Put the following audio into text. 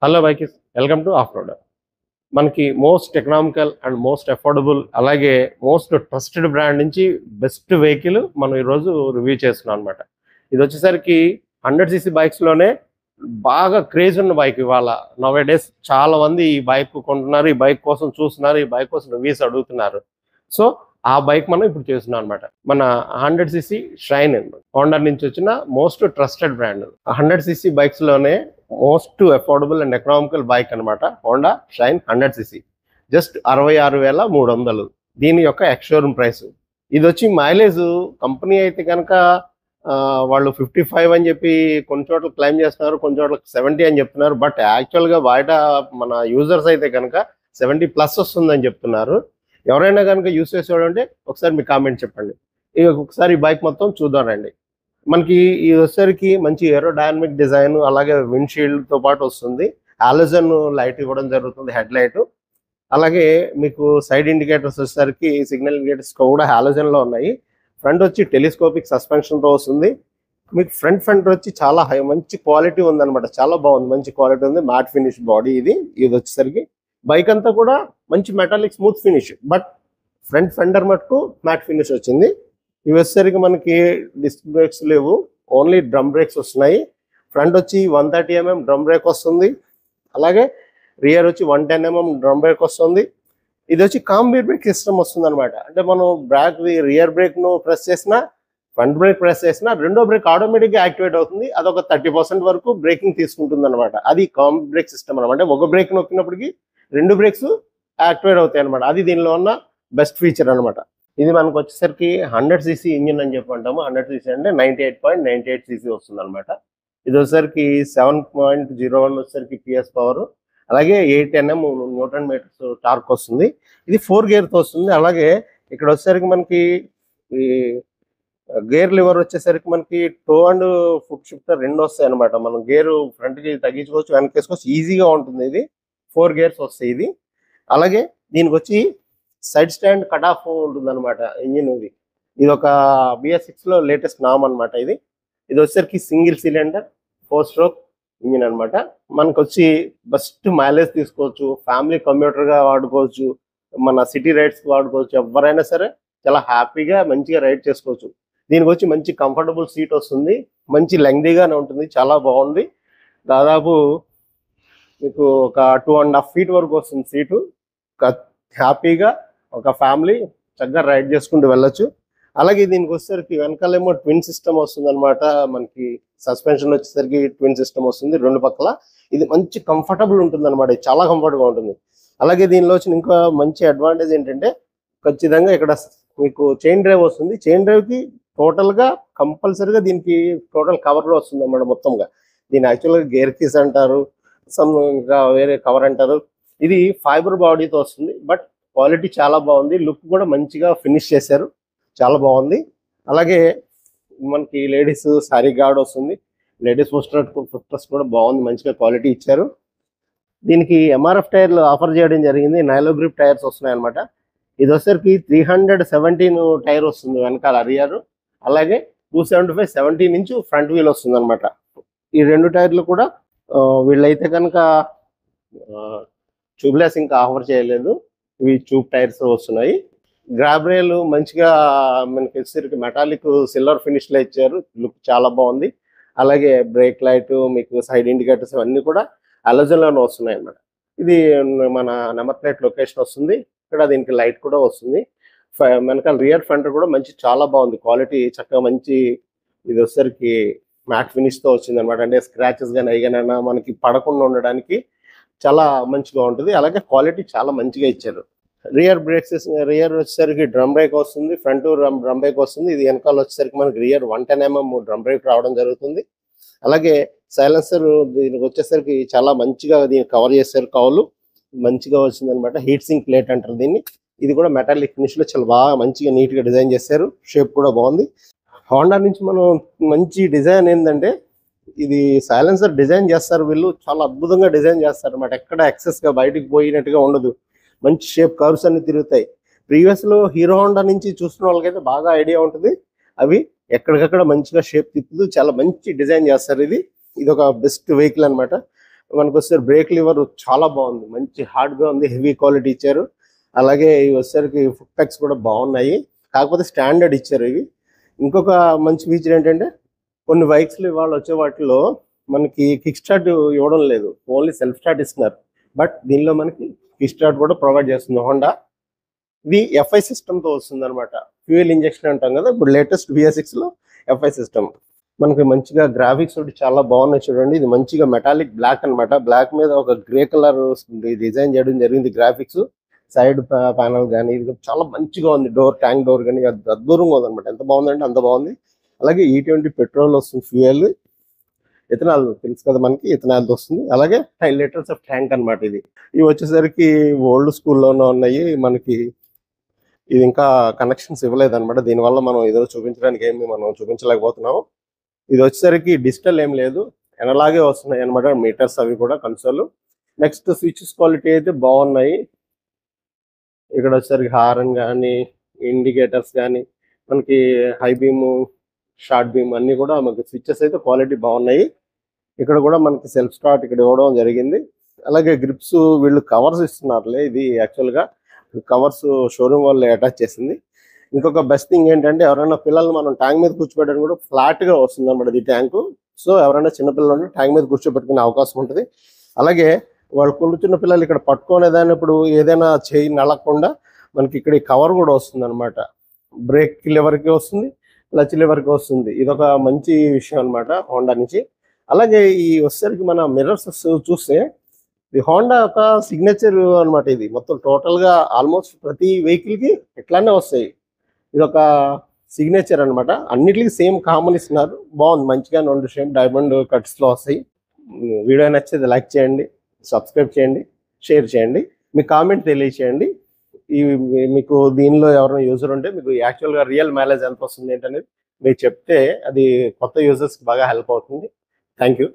hello bike welcome to off road మనకి most economical and most affordable అలాగే most trusted brand నుంచి best vehicle మనం ఈరోజు review చేస్తున్నాం అనమాట ఇది వచ్చేసరికి హండ్రెడ్ సీసీ బైక్స్లోనే బాగా క్రేజ్ ఉన్న బైక్ ఇవాళ నవే డేస్ చాలా మంది ఈ బైక్ కొంటున్నారు ఈ బైక్ కోసం చూస్తున్నారు ఈ బైక్ కోసం రివ్యూస్ అడుగుతున్నారు సో ఆ బైక్ మనం ఇప్పుడు చేస్తున్నాం అనమాట మన హండ్రెడ్ సీసీ షైన్ హోండా నుంచి వచ్చిన most trusted brand hundred CC bikes లోనే most affordable and economical bike అనమాట Honda Shine hundred CC just అరవై ఆరు వేల మూడు వందలు దీని యొక్క ఎక్స్షోరూమ్ ప్రైస్ ఇది వచ్చి మైలేజ్ కంపెనీ అయితే కనుక వాళ్ళు ఫిఫ్టీ ఫైవ్ అని చెప్పి కొన్ని చోట్ల క్లైమ్ చేస్తున్నారు కొన్ని చోట్ల సెవెంటీ అని చెప్తున్నారు బట్ యాక్చువల్గా బయట మన యూజర్స్ అయితే కనుక సెవెంటీ ప్లస్ వస్తుందని చెప్తున్నారు ఎవరైనా కనుక యూస్ చేసేవాడంటే ఒకసారి మీ కామెంట్ చెప్పండి ఇక ఒకసారి ఈ బైక్ మొత్తం చూద్దామండి మనకి ఈ వచ్చేసరికి మంచి ఏరో డైనమిక్ డిజైన్ అలాగే విండ్షీల్డ్ తో పాటు వస్తుంది ఆలోజన్ లైట్ ఇవ్వడం జరుగుతుంది హెడ్ లైట్ అలాగే మీకు సైడ్ ఇండికేటర్స్ వచ్చేసరికి సిగ్నల్ ఇండికేటర్స్ కూడా హాలోజన్ లో ఉన్నాయి ఫ్రంట్ వచ్చి టెలిస్కోపిక్ సస్పెన్షన్ తో వస్తుంది మీకు ఫ్రంట్ ఫ్రంట్ వచ్చి చాలా హై మంచి క్వాలిటీ ఉందన్నమాట చాలా బాగుంది మంచి క్వాలిటీ ఉంది మ్యాట్ ఫినిష్ బాడీ ఇది ఇది వచ్చేసరికి బైక్ అంతా కూడా మంచి metallic smooth finish but front fender మటుకు మ్యాట్ ఫినిష్ వచ్చింది ఇవి వచ్చేసరికి మనకి డిస్క్ బ్రేక్స్ లేవు ఓన్లీ డ్రమ్ బ్రేక్స్ వస్తున్నాయి ఫ్రంట్ వచ్చి one thirty mm drum brake వస్తుంది అలాగే రియర్ వచ్చి one ten mm drum brake వస్తుంది ఇది వచ్చి కాంబీ బ్రేక్ సిస్టమ్ వస్తుంది అనమాట అంటే మనం బ్రాక్ రియర్ బ్రేక్ ను ప్రెస్ చేసినా ఫ్రంట్ బ్రేక్ ప్రెస్ చేసినా రెండో బ్రేక్ ఆటోమేటిక్ గా యాక్టివేట్ అవుతుంది అదొక థర్టీ పర్సెంట్ వరకు బ్రేకింగ్ తీసుకుంటుంది అనమాట అది కాంబీ బ్రేక్ సిస్టమ్ అనమాట అంటే ఒక బ్రేక్ నొక్కినప్పటికీ రెండు బ్రేక్స్ యాక్టివేట్ అవుతాయి అనమాట అది దీనిలో ఉన్న బెస్ట్ ఫీచర్ అనమాట ఇది మనకు వచ్చేసరికి హండ్రెడ్ సీసీ ఇంజిన్ అని చెప్పి అంటాము హండ్రెడ్ సీసీ అంటే ninety eight point ninety eight cc వస్తుంది అనమాట ఇది వచ్చేసరికి సెవెన్ పాయింట్ జీరో వన్ వచ్చేసరికి పిఎస్ పవర్ అలాగే eight Nm newton metres torque వస్తుంది ఇది ఫోర్ గేర్తో వస్తుంది అలాగే ఇక్కడ వచ్చేసరికి మనకి ఈ గేర్ లివర్ వచ్చేసరికి మనకి టో అండ్ ఫుట్ షిఫ్టర్ రెండు వస్తాయి అనమాట మనం గేర్ ఫ్రంట్ కి తగ్గించుకోవచ్చు వెనక్కి వేసుకోవచ్చు ఈజీగా ఉంటుంది ఇది ఫోర్ గేర్స్ వస్తాయి ఇది అలాగే దీనికి వచ్చి సైడ్ స్టాండ్ కట్ ఆఫ్ ఉంటుంది అనమాట ఇంజిన్ ఇది ఇది ఒక బిఎస్ సిక్స్ లో లేటెస్ట్ నామ్ అనమాట ఇది ఇది వచ్చేసరికి single cylinder four stroke engine అనమాట మనకు వచ్చి బెస్ట్ మైలేజ్ తీసుకోవచ్చు ఫ్యామిలీ కంప్యూటర్ గా వాడుకోవచ్చు మన సిటీ రైడ్స్ వాడుకోవచ్చు ఎవరైనా సరే చాలా హ్యాపీగా మంచిగా రైడ్ చేసుకోవచ్చు దీనికి వచ్చి మంచి కంఫర్టబుల్ సీట్ వస్తుంది మంచి లెంగ్దీగానే ఉంటుంది చాలా బాగుంది దాదాపు మీకు ఒక టూ అండ్ హాఫ్ ఫీట్ వరకు వస్తుంది సీటు హ్యాపీగా ఒక ఫ్యామిలీ చక్కగా రైడ్ చేసుకుంటూ వెళ్ళొచ్చు అలాగే దీనికి వచ్చేసరికి వెనకాలేమో ట్విన్ సిస్టమ్ వస్తుంది అనమాట మనకి సస్పెన్షన్ వచ్చేసరికి ట్విన్ సిస్టమ్ వస్తుంది రెండు పక్కల ఇది మంచి కంఫర్టబుల్ ఉంటుంది అనమాట చాలా కంఫర్ట్ గా ఉంటుంది అలాగే దీనిలో వచ్చిన ఇంకా మంచి అడ్వాంటేజ్ ఏంటంటే ఖచ్చితంగా ఇక్కడ మీకు చైన్ డ్రైవ్ వస్తుంది చైన్ డ్రైవ్ కి టోటల్ గా కంపల్సరీగా దీనికి టోటల్ కవర్ కూడా వస్తుంది అనమాట మొత్తంగా దీని యాక్చువల్గా గేర్ కీస్ అంటారు సమ్ ఇంకా వేరే కవర్ అంటారు ఇది ఫైబర్ బాడీతో వస్తుంది బట్ క్వాలిటీ చాలా బాగుంది లుక్ కూడా మంచిగా ఫినిష్ చేశారు చాలా బాగుంది అలాగే మనకి లేడీస్ సారీ గార్డ్ వస్తుంది లేడీస్ ఫుస్టర్ ఫుస్టర్స్ కూడా బాగుంది మంచిగా క్వాలిటీ ఇచ్చారు దీనికి ఎంఆర్ఎఫ్ టైర్లు ఆఫర్ చేయడం జరిగింది నైలో గ్రిప్ టైర్స్ వస్తున్నాయి అనమాట ఇది వచ్చేసరికి త్రీ హండ్రెడ్ సెవెంటీన్ టైర్ వస్తుంది వెనకాల అరియారు అలాగే two seventy five seventeen inch front wheel వస్తుంది అనమాట ఈ రెండు టైర్లు కూడా ఆ, వీళ్ళైతే కనుక ట్యూబ్లెస్ ఇంకా ఆఫర్ చేయలేదు ఇవి ట్యూబ్ టైర్స్ వస్తున్నాయి గ్రాబ్ రేల్ మంచిగా మనకి వచ్చేసరికి మెటాలిక్ సిల్వర్ ఫినిష్ లో ఇచ్చారు లుక్ చాలా బాగుంది అలాగే బ్రేక్ లైట్ మీకు సైడ్ ఇండికేటర్స్ అన్ని కూడా అలజన్ లోనే వస్తున్నాయి అన్నమాట ఇది మన నెంబర్ ప్లేట్ లొకేషన్ వస్తుంది ఇక్కడ దీనికి లైట్ కూడా వస్తుంది ఫ- వెనకాల రియర్ ఫ్రంట్ కూడా మంచి చాలా బాగుంది క్వాలిటీ చక్కగా మంచి ఇది వచ్చేసరికి మ్యాట్ ఫినిష్ తో వచ్చింది అనమాట అంటే స్క్రాచెస్ కానీ అయ్యానైనా మనకి పడకుండా ఉండడానికి చాలా మంచిగా ఉంటుంది అలాగే క్వాలిటీ చాలా మంచిగా ఇచ్చారు రియర్ బ్రేక్స్ రియర్ వచ్చేసరికి డ్రమ్ బ్రేక్ వస్తుంది ఫ్రంట్ డ్రమ్ డ్రమ్ బ్రేక్ వస్తుంది ఇది వెనకాల వచ్చేసరికి మనకి rear one ten mm drum brake రావడం జరుగుతుంది అలాగే సైలెన్సర్ దీనికి వచ్చేసరికి చాలా మంచిగా దీన్ని కవర్ చేశారు కవులు మంచిగా వచ్చింది అనమాట హీట్ సింక్ ప్లేట్ అంటారు దీన్ని ఇది కూడా మెటాలిక్ ఫినిష్ లో చాలా బాగా మంచిగా నీట్ గా డిజైన్ చేశారు షేప్ కూడా బాగుంది హోండా నుంచి మనం మంచి డిజైన్ ఏంటంటే ఇది సైలెన్సర్ డిజైన్ చేస్తారు వీళ్ళు చాలా అద్భుతంగా డిజైన్ చేస్తారు అనమాట ఎక్కడ ఎక్సెస్ గా బయటికి పోయినట్టుగా ఉండదు మంచి షేప్ కర్వ్స్ అన్ని తిరుగుతాయి ప్రీవియస్ లో హీరో హోండా నుంచి చూస్తున్న వాళ్ళకైతే బాగా ఐడియా ఉంటుంది అవి ఎక్కడికక్కడ మంచిగా షేప్ తిప్పుతూ చాలా మంచి డిజైన్ చేస్తారు ఇది ఇది ఒక బెస్ట్ వెహికల్ అన్నమాట మనకు వస్తే బ్రేక్ లివర్ చాలా బాగుంది మంచి హార్డ్ గా ఉంది హెవీ క్వాలిటీ ఇచ్చారు అలాగే ఇవి వచ్చేసరికి ఫుట్ ప్యాక్స్ కూడా బాగున్నాయి కాకపోతే స్టాండర్డ్ ఇచ్చారు ఇవి ఇంకొక మంచి ఫీచర్ ఏంటంటే కొన్ని బైక్స్ ఇవాళ వచ్చే వాటిలో మనకి కిక్ స్టార్ట్ ఇవ్వడం లేదు ఓన్లీ సెల్ఫ్ స్టార్ట్ ఇస్తున్నారు బట్ దీనిలో మనకి కిక్ స్టార్ట్ కూడా ప్రొవైడ్ చేస్తుంది హోండా ఇది ఎఫ్ఐ సిస్టమ్ తో వస్తుంది అనమాట ఫ్యూయల్ ఇంజెక్షన్ అంటాం కదా ఇప్పుడు లేటెస్ట్ బిఎస్ సిక్స్ లో ఎఫ్ఐ సిస్టమ్ మనకి మంచిగా గ్రాఫిక్స్ ఒకటి చాలా బాగున్నాయి చూడండి ఇది మంచిగా మెటాలిక్ బ్లాక్ అన్నమాట బ్లాక్ మీద ఒక గ్రే కలర్ డిజైన్ చేయడం జరిగింది గ్రాఫిక్స్ సైడ్ ప్యానల్ కానీ ఇది చాలా మంచిగా ఉంది డోర్ ట్యాంక్ డోర్ కానీ అది అద్భుతంగా ఉంది అనమాట ఎంత బాగుందంటే అంత బాగుంది అలాగే ఈ ట్వంటీ పెట్రోల్ వస్తుంది ఫ్యూయల్ ఇథనాల్ తెలుసు కదా మనకి ఇథనాల్ వస్తుంది అలాగే ఫైవ్ లీటర్స్ ఆఫ్ ట్యాంక్ అన్నమాట ఇది ఇవి వచ్చేసరికి ఓల్డ్ స్కూల్లోనే ఉన్నాయి మనకి ఇది ఇంకా కనెక్షన్స్ ఇవ్వలేదు అనమాట దీనివల్ల మనం ఏదో చూపించడానికి ఏమి మనం చూపించలేకపోతున్నాం ఇది వచ్చేసరికి డిజిటల్ ఏం లేదు ఎనలాగే వస్తున్నాయి అనమాట మీటర్స్ అవి కూడా కన్సోల్ నెక్స్ట్ స్విచెస్ క్వాలిటీ అయితే బాగున్నాయి ఇక్కడ వచ్చేసరికి హారన్ కానీ ఇండికేటర్స్ కానీ మనకి హై బీమ్ షార్ట్ బీమ్ అన్ని కూడా మనకి స్విచెస్ అయితే క్వాలిటీ బాగున్నాయి ఇక్కడ కూడా మనకి సెల్ఫ్ స్టార్ట్ ఇక్కడ ఇవ్వడం జరిగింది అలాగే గ్రిప్స్ వీళ్ళు కవర్స్ ఇస్తున్నారులే ఇది యాక్చువల్ గా కవర్స్ షోరూమ్ వాళ్ళు అటాచ్ చేసింది ఇంకొక బెస్ట్ థింగ్ ఏంటంటే ఎవరైనా పిల్లల్ని మనం ట్యాంక్ మీద కూర్చోబెట్టడం కూడా ఫ్లాట్ గా వస్తుంది అనమాట ఈ ట్యాంకు సో ఎవరైనా చిన్నపిల్లలు ఉంటే ట్యాంక్ మీద కూర్చోబెట్టుకునే అవకాశం ఉంటుంది అలాగే వాళ్ళు కూర్చున్న పిల్లలు ఇక్కడ పట్టుకునేదాన్ని ఇప్పుడు ఏదైనా చేయి నలగకుండా మనకి ఇక్కడ ఈ కవర్ కూడా వస్తుంది అనమాట బ్రేక్ లెవర్కి వస్తుంది క్లచ్ లెవర్కి వస్తుంది ఇది ఒక మంచి విషయం అనమాట హోండా నుంచి అలాగే ఈ వచ్చేసరికి మన మిర్రర్స్ చూస్తే ఇది హోండా ఒక సిగ్నేచర్ అన్నమాట ఇది మొత్తం టోటల్ గా ఆల్మోస్ట్ ప్రతి వెహికల్ కి ఇట్లానే వస్తాయి ఇది ఒక సిగ్నేచర్ అన్నమాట అన్నిటికీ సేమ్ కామన్ ఇస్తున్నారు బాగుంది మంచిగా రెండు సేమ్ డైమండ్ కట్స్ లో వస్తాయి వీడియో నచ్చితే లైక్ చేయండి సబ్స్క్రైబ్ చేయండి షేర్ చేయండి మీ కామెంట్ తెలియచేయండి ఈ మీకు దీనిలో ఎవరైనా యూజర్ ఉంటే మీకు యాక్చువల్గా రియల్ మైలేజ్ ఎంత వస్తుంది ఏంటనేది మీరు చెప్తే అది కొత్త యూజర్స్కి బాగా హెల్ప్ అవుతుంది థ్యాంక్ యూ